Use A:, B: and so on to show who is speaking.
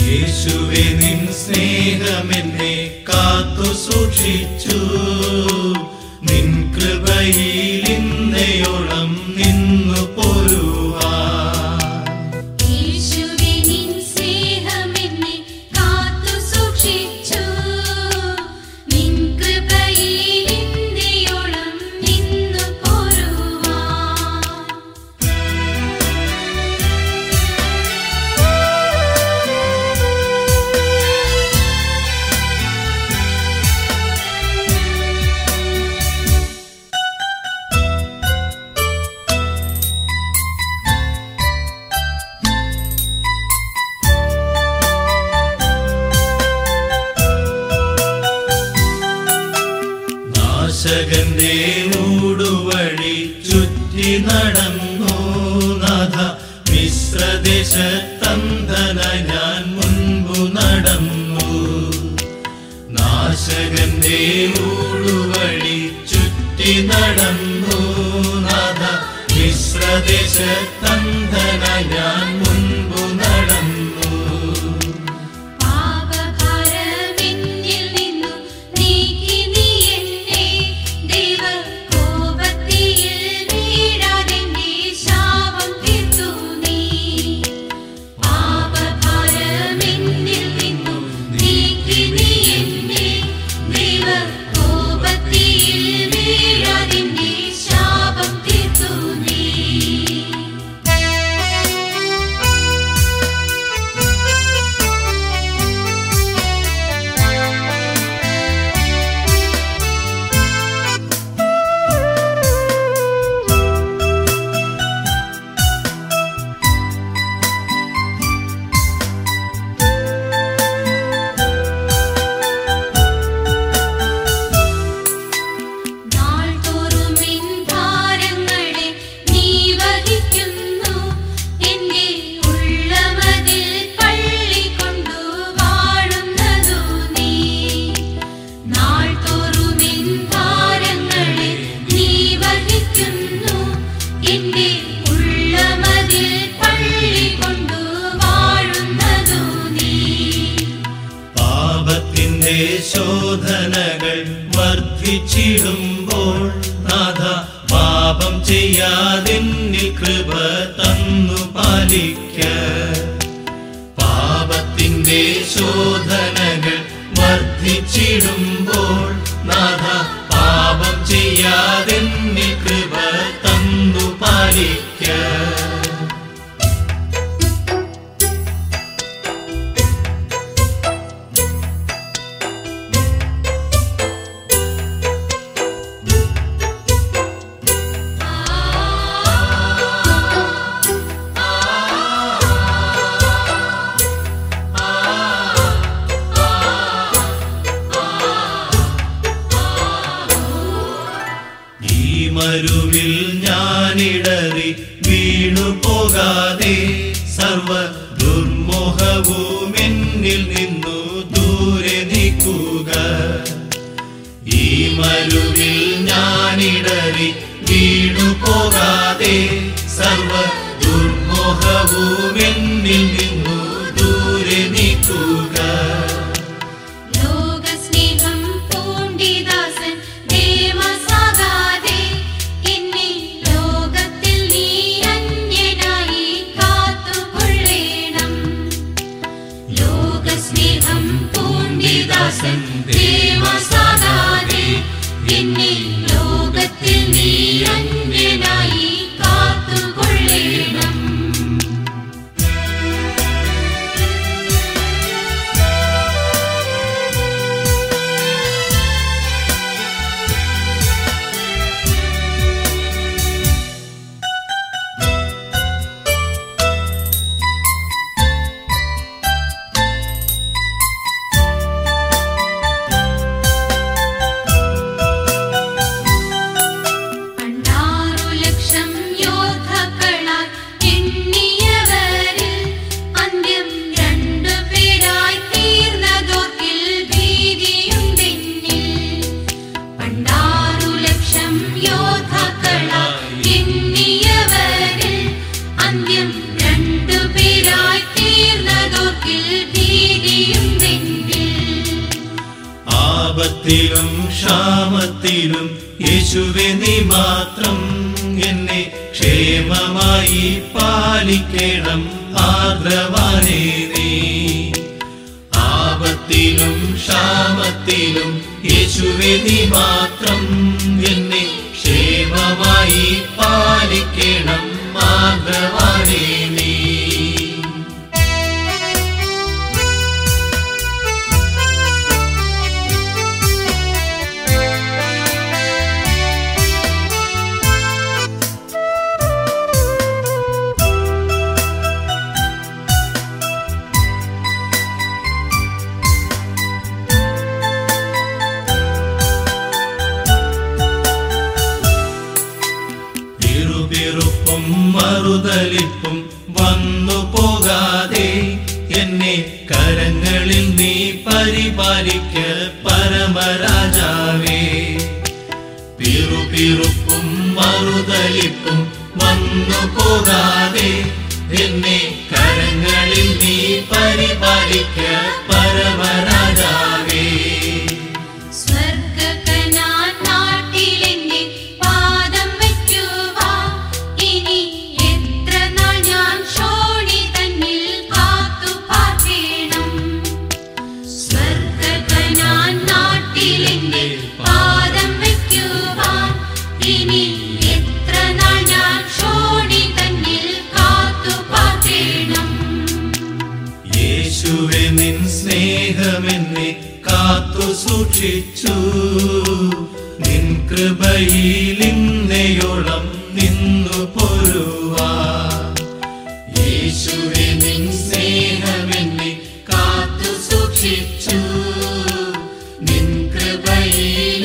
A: യേശുവെ നിൻ സ്നേഹമെന്നെ കാത്തു സൂക്ഷിച്ചു നിൻ കൃപയിൽ ഇന്നയോളം നിന്നു പോരുവാൻ
B: യേശുവേ നിൻ സ്നേഹമെന്നെ കാത്തു സൂക്ഷിച്ചു നിൻ കൃപയിൽ ഇന്നയോളം നിന്നു പോരുവാൻ
A: നാശകന്റെ ഊടുവഴി ചുറ്റി നടന്നു നാഥ മിശ്രദേശത്തന്തന ഞാൻ മുൻപു നടന്നു നാശകന്റെ ഊടുവഴി ചുറ്റി നടന്നു നാഥ മിശ്രദേശത്തന്തന ഞാൻ മുൻപു നടന്നു
B: പാപഭാരമെന്നിൽ നിന്നു നീക്കി നീ എന്നെ ദൈവകോപത്തിയിൽ വീഴാതെന്റെ ശാപം തീർത്തു നീ പാപഭാരമെന്നിൽ നിന്നു നീക്കി നീ എന്നെ ദൈവകോപത്തിയിൽ വീഴാതെന്റെ ശാപം തീർത്തു നീ നാൾതോറും നിൻ ഭാരങ്ങളെ നീ വഹിക്കുന്നു എന്റെ ഉള്ളമതിൽ പള്ളി കൊണ്ടു വാഴുന്നതു നീ നാൾതോറും നിൻ ഭാരങ്ങളെ നീ വഹിക്കുന്നു എന്റെ ഉള്ളമതിൽ പള്ളി കൊണ്ടു വാഴുന്നതു നീ
A: പാപത്തിന്റെ ശോധനകൾ വർദ്ധിച്ചിടുമ്പോൾ നാഥ പാപം ചെയ്യാതെന്നിൽ കൃപ തന്നു പാലിക്ക പാപത്തിന്റെ ശോധനകൾ വർദ്ധിച്ചിടുമ്പോൾ നാഥ പാപം ചെയ്യാതെന്നിൽ കൃപ തന്നു പാലിക്ക ഈ മരുവിൽ ഞാനിടറി വീണു പോകാതെ സർവ ദുർമോഹവും എന്നിൽ നിന്നു ദൂരെ നീക്കുക ഈ മരുവിൽ ഞാനിടറി വീണു പോകാതെ സർവ ദുർമോഹവും എന്നിൽ നിന്നു ദൂരെ നീക്കുക
B: ലോകസ്നേഹം പൂണ്ടിദാസൻ ദേവസാകാതെ എന്നെ ലോകത്തിൽ നീ അന്യനായി കാത്തുകൊള്ളേണം ലോകസ്നേഹം പൂണ്ടിദാസൻ ദേവസാകാതെ എന്നെ ലോകത്തിൽ നീ അന്യനായി കാത്തുകൊള്ളേണം
A: ആപത്തിലും ക്ഷാമത്തിലും യേശുവെ നീ മാത്രം എന്നെ ക്ഷേമമായി പാലിക്കണം ആദ്രവാനേ നീ ആപത്തിലും ക്ഷാമത്തിലും യേശുവെ നീ മാത്രം എന്നെ ക്ഷേമമായി പാലിക്കണം ആദ്രവാനേ നീ പിറുപിറുപ്പും മറുതലിപ്പും വന്നു പോകാതെ എന്നെ കരങ്ങളിൽ നീ പരിപാലിക്ക പരമരാജാവേ പിറുപിറുപ്പും മറുതലിപ്പും വന്നു പോകാതെ എന്നെ കരങ്ങളിൽ നീ പരിപാലിക്ക പരമരാജാവേ
B: സ്വർഗകനാൻ നാട്ടിലെന്നെ പാദം വയ്ക്കുവാൻ ഇനി എത്ര നാൾ ഞാൻ ശോണി തന്നിൽ കാത്തു പാർക്കേണം സ്വർഗകനാൻ നാട്ടിലെന്നെ പാദം വയ്ക്കുവാൻ ഇനി എത്ര നാൾ ഞാൻ ശോണി തന്നിൽ കാത്തു പാർക്കേണം
A: യേശുവെ നിൻ സ്നേഹമെന്നെ കാത്തു സൂക്ഷിച്ചു നിൻ കൃപയിൽ ഇന്നയോളം നിന്നു പൊരുവാ യേശുവെ നിൻ സ്നേഹമെന്നെ കാത്തു സൂക്ഷിച്ചു നിൻ കൃപയിൽ